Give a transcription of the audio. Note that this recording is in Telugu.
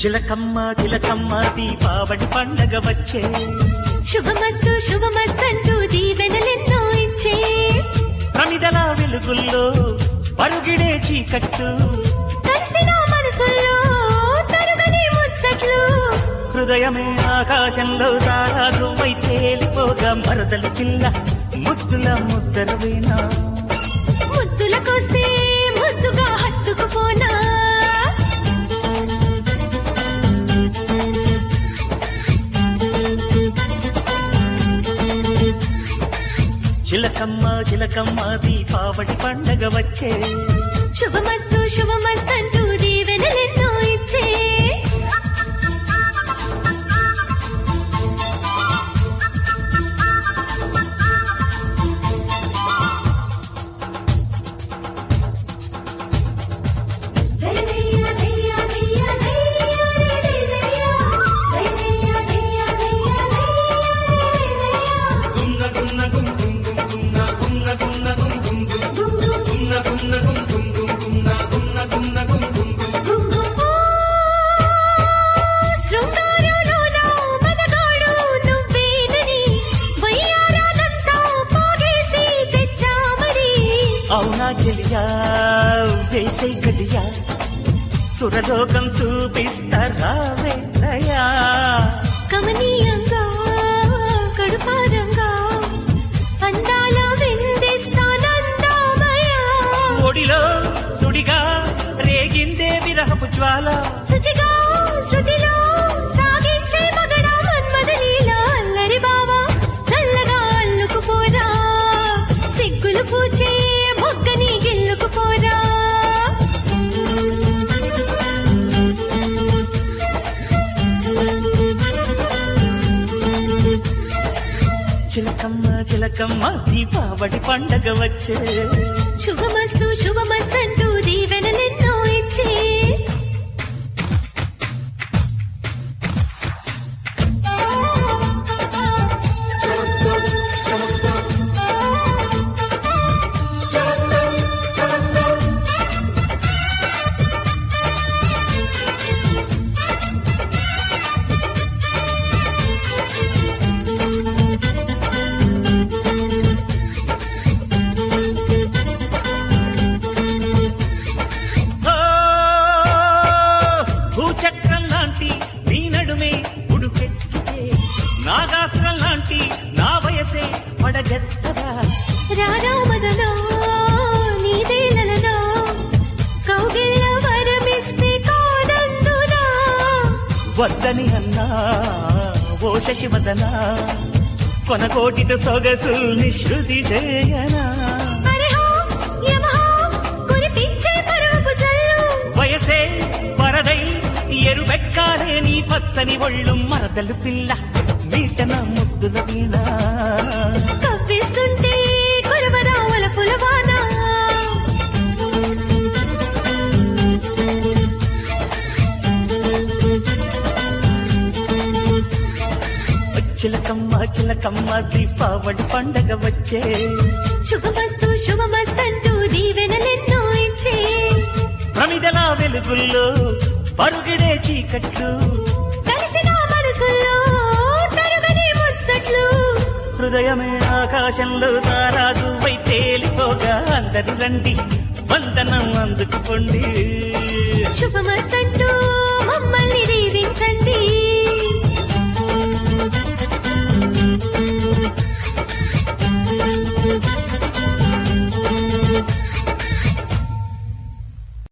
చిలకమ్మ చిలకమ్మ దీపావళి పండగ వచ్చే శుభమస్తు శుభమస్తంటూ దీవెనలెన్నో ఇచ్చే ప్రమిదల వెలుగుల్లో పరుగిడే చీకట్టు కలిసిన మనసుల్లో తరుగని ముచ్చట్లు హృదయమే ఆకాశంలో తారా దువ్వై తేలిపోగా మరదలు పిల్ల ముద్దుల ముద్దరవేనా ముద్దులకొస్తే ముద్దుగా హత్తుకుపోనా చిలకమ్మ చిలకమ్మ దీపావళి పండగ వచ్చే శుభమస్తు శుభమస్తంటూ దీవెనలెన్నో ఇచ్చే శృంగారులోన మదగాడు నువ్వేనని వయ్యారాదంతా పోగేసి తెచ్చామని అవునా చెలియా వేసే గడియా సురలోకం చూపిస్తారా వేదయా కమనీయంగా కడుపారంగా అందాల విందిస్తానందామయ ఒడిలో సుడిగా రేగిందే విరహపు జ్వాల శుచిగా శృతిలో సాగించే మగడ మన్మదలీల అల్లరి బావా చల్లగా అల్లుకుపోరా సిగ్గులు పూచే మొగ్గని గిల్లుకుపోరా చిలకమ్మ చిలకమ్మ దీపావళి పండగ వచ్చే శుభమస్తు శుభమస్తంటూ దీవెనలెన్నో ఇచ్చే ఓ, భూచక్రం లాంటి నీ నడుమే ఉడుకెత్తితే నాగాస్త్రం లాంటి నా వయసే పడగెత్తదా రాధా మదనా నీదేలనా కౌగిళ్ళ వరమిస్తే కాదందునా వద్దని అన్నా ఓ శశివదనా కొనకోటితో సొగసుల్ని శృతి చేయనా అరెహో యమహో కురిపించే పరువపు జల్లు వయసే వరదై ఎరుబెక్కాలే నీ పచ్చని ఒళ్ళు మరదలు పిల్ల మీటన ముద్దుల వీణ కవ్విస్తుంటే కురవరావల పులవానా చిలకమ్మ చిలకమ్మ దీపావళి పండగ వచ్చే శుభమస్తు శుభమస్తంటూ దీవెనలెన్నో ఇచ్చే ప్రమిదల వెలుగుల్లో పరుగిడే చీకట్లు కలిసిన మనసుల్లో తరుగని ముచ్చట్లు హృదయమే ఆకాశంలో తారాజు వై తేలిపోగా అందరి రండి వందనం అందుకుపోండి శుభమస్తంటూ మమ్మల్ని దీవించండి